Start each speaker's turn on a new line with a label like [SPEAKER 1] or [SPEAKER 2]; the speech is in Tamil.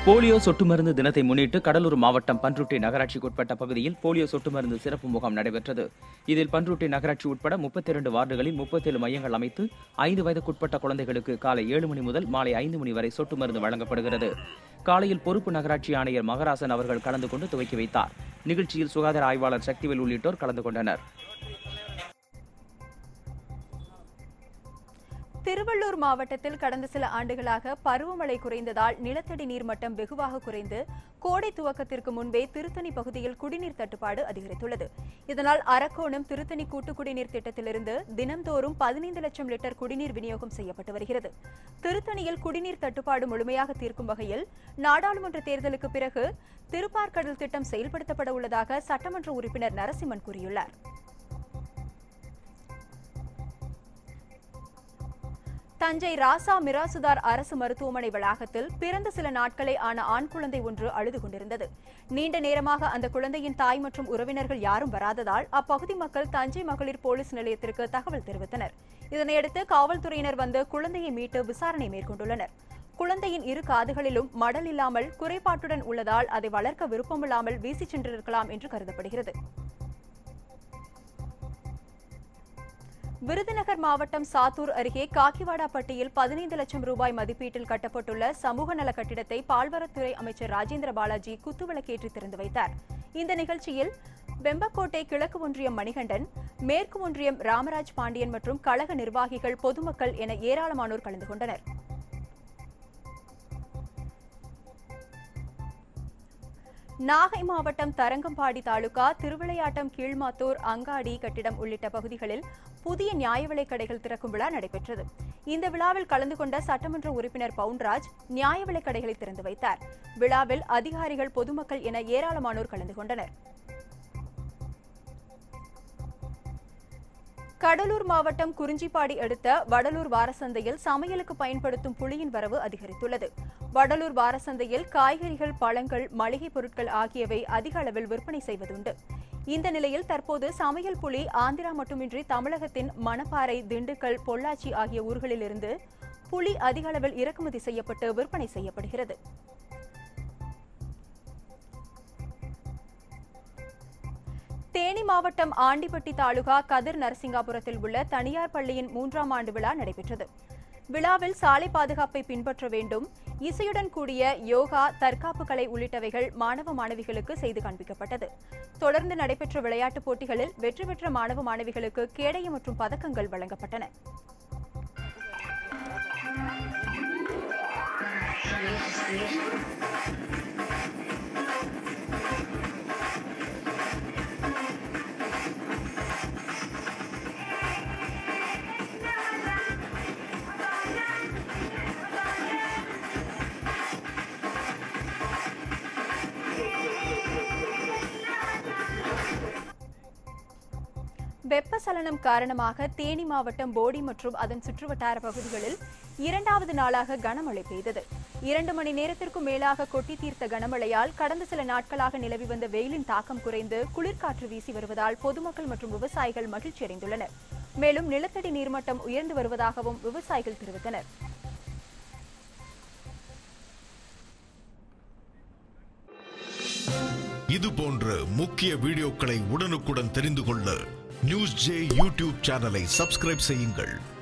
[SPEAKER 1] போலியோ சொட்டு மருந்து தினத்தை முன்னிட்டு கடலூர் மாவட்டம் பன்ருட்டி நகராட்சிக்குட்பட்ட பகுதியில் போலியோ சொட்டு மருந்து சிறப்பு முகாம் நடைபெற்றது இதில் பன்ருட்டி நகராட்சி உட்பட முப்பத்தி இரண்டு வார்டுகளில் முப்பத்தேழு மையங்கள் அமைத்து ஐந்து வயதுக்குட்பட்ட குழந்தைகளுக்கு காலை ஏழு மணி முதல் மாலை ஐந்து மணி வரை சொட்டு மருந்து வழங்கப்படுகிறது காலையில் பொறுப்பு நகராட்சி ஆணையர் மகராசன் அவர்கள் கலந்து கொண்டு துவக்கி வைத்தார் நிகழ்ச்சியில் சுகாதார ஆய்வாளர் சக்திவேல் உள்ளிட்டோர் கலந்து கொண்டனர்
[SPEAKER 2] திருவள்ளூர் மாவட்டத்தில் கடந்த சில ஆண்டுகளாக பருவமழை குறைந்ததால் நிலத்தடி நீர் மட்டம் வெகுவாக குறைந்து கோடை துவக்கத்திற்கு முன்பே திருத்தணி பகுதியில் குடிநீர் தட்டுப்பாடு அதிகரித்துள்ளது இதனால் அரக்கோணம் திருத்தணி கூட்டு குடிநீர் திட்டத்திலிருந்து தினம்தோறும் பதினைந்து லட்சம் லிட்டர் குடிநீர் விநியோகம் செய்யப்பட்டு வருகிறது திருத்தணியில் குடிநீர் தட்டுப்பாடு முழுமையாக தீர்க்கும் வகையில் நாடாளுமன்ற தேர்தலுக்கு பிறகு திருப்பார்கடல் திட்டம் செயல்படுத்தப்பட உள்ளதாக சட்டமன்ற உறுப்பினர் நரசிம்மன் கூறியுள்ளார் தஞ்சை ராசா மிராசுதார் அரசு மருத்துவமனை வளாகத்தில் பிறந்த சில நாட்களே ஆன ஆண் குழந்தை ஒன்று அழுது கொண்டிருந்தது நீண்ட நேரமாக அந்த குழந்தையின் தாய் மற்றும் உறவினர்கள் யாரும் வராததால் அப்பகுதி மக்கள் தஞ்சை மகளிர் போலீஸ் நிலையத்திற்கு தகவல் தெரிவித்தனர் இதனையடுத்து காவல்துறையினர் வந்து குழந்தையை மீட்டு விசாரணை மேற்கொண்டுள்ளனர் குழந்தையின் இரு காதுகளிலும் மடல் இல்லாமல் குறைபாட்டுடன் உள்ளதால் அதை வளர்க்க விருப்பமில்லாமல் வீசி சென்றிருக்கலாம் என்று கருதப்படுகிறது விருதுநகர் மாவட்டம் சாத்தூர் அருகே காக்கிவாடாப்பட்டியில் பதினைந்து லட்சம் ரூபாய் மதிப்பீட்டில் கட்டப்பட்டுள்ள சமூக நல கட்டிடத்தை பால்வரத்துறை அமைச்சர் ராஜேந்திர பாலாஜி குத்துவிளக்கேற்றி திறந்து வைத்தார் இந்த நிகழ்ச்சியில் வெம்பக்கோட்டை கிழக்கு ஒன்றியம் மணிகண்டன் மேற்கு ஒன்றியம் ராமராஜ் பாண்டியன் மற்றும் கழக நிர்வாகிகள் பொதுமக்கள் என ஏராளமானோர் கலந்து கொண்டனர் நாகை மாவட்டம் தரங்கம்பாடி தாலுகா திருவிளையாட்டம் கீழ்மாத்தூர் அங்காடி கட்டிடம் உள்ளிட்ட பகுதிகளில் புதிய நியாய விலைக் கடைகள் திறக்கும் விழா நடைபெற்றது இந்த விழாவில் கலந்து கொண்ட சட்டமன்ற உறுப்பினர் பவுன்ராஜ் நியாய விலைக் கடைகளை திறந்து வைத்தார் விழாவில் அதிகாரிகள் பொதுமக்கள் என ஏராளமானோர் கலந்து கொண்டனர் கடலூர் மாவட்டம் குறிஞ்சிப்பாடி அடுத்த வடலூர் வாரசந்தையில் சமையலுக்கு பயன்படுத்தும் புளியின் வரவு அதிகரித்துள்ளது வடலூர் வாரசந்தையில் காய்கறிகள் பழங்கள் மளிகை பொருட்கள் ஆகியவை அதிக அளவில் விற்பனை செய்வதுண்டு இந்த நிலையில் தற்போது சமையல் புளி ஆந்திரா மட்டுமின்றி தமிழகத்தின் மணப்பாறை திண்டுக்கல் பொள்ளாச்சி ஆகிய ஊர்களிலிருந்து புளி அதிக அளவில் இறக்குமதி செய்யப்பட்டு விற்பனை செய்யப்படுகிறது தேனி மாவட்டம் ஆண்டிப்பட்டி தாலுகா கதிர் நரசிங்காபுரத்தில் உள்ள தனியார் பள்ளியின் மூன்றாம் ஆண்டு விழா நடைபெற்றது விழாவில் சாலை பாதுகாப்பை பின்பற்ற வேண்டும் இசையுடன் கூடிய யோகா தற்காப்பு கலை உள்ளிட்டவைகள் மாணவ மாணவிகளுக்கு செய்து காண்பிக்கப்பட்டது தொடர்ந்து நடைபெற்ற விளையாட்டுப் போட்டிகளில் வெற்றி பெற்ற மாணவ மாணவிகளுக்கு கேடயம் மற்றும் பதக்கங்கள் வழங்கப்பட்டன வெப்பசலனம் காரணமாக தேனி மாவட்டம் போடி மற்றும் அதன் சுற்றுவட்டார பகுதிகளில் இரண்டாவது நாளாக கனமழை பெய்தது இரண்டு மணி நேரத்திற்கும் மேலாக கொட்டி தீர்த்த கனமழையால் கடந்த சில நாட்களாக நிலவி வந்த வெயிலின் தாக்கம் குறைந்து குளிர்காற்று வீசி வருவதால் பொதுமக்கள் மற்றும் விவசாயிகள் மகிழ்ச்சியடைந்துள்ளனர் மேலும் நிலத்தடி நீர்மட்டம் உயர்ந்து வருவதாகவும் விவசாயிகள் தெரிவித்தனர்
[SPEAKER 3] இது போன்ற முக்கிய வீடியோக்களை உடனுக்குடன் தெரிந்து கொள்ள நியூஸ் ஜே யூடியூப் சேனலை சப்ஸ்கிரைப் செய்யுங்கள்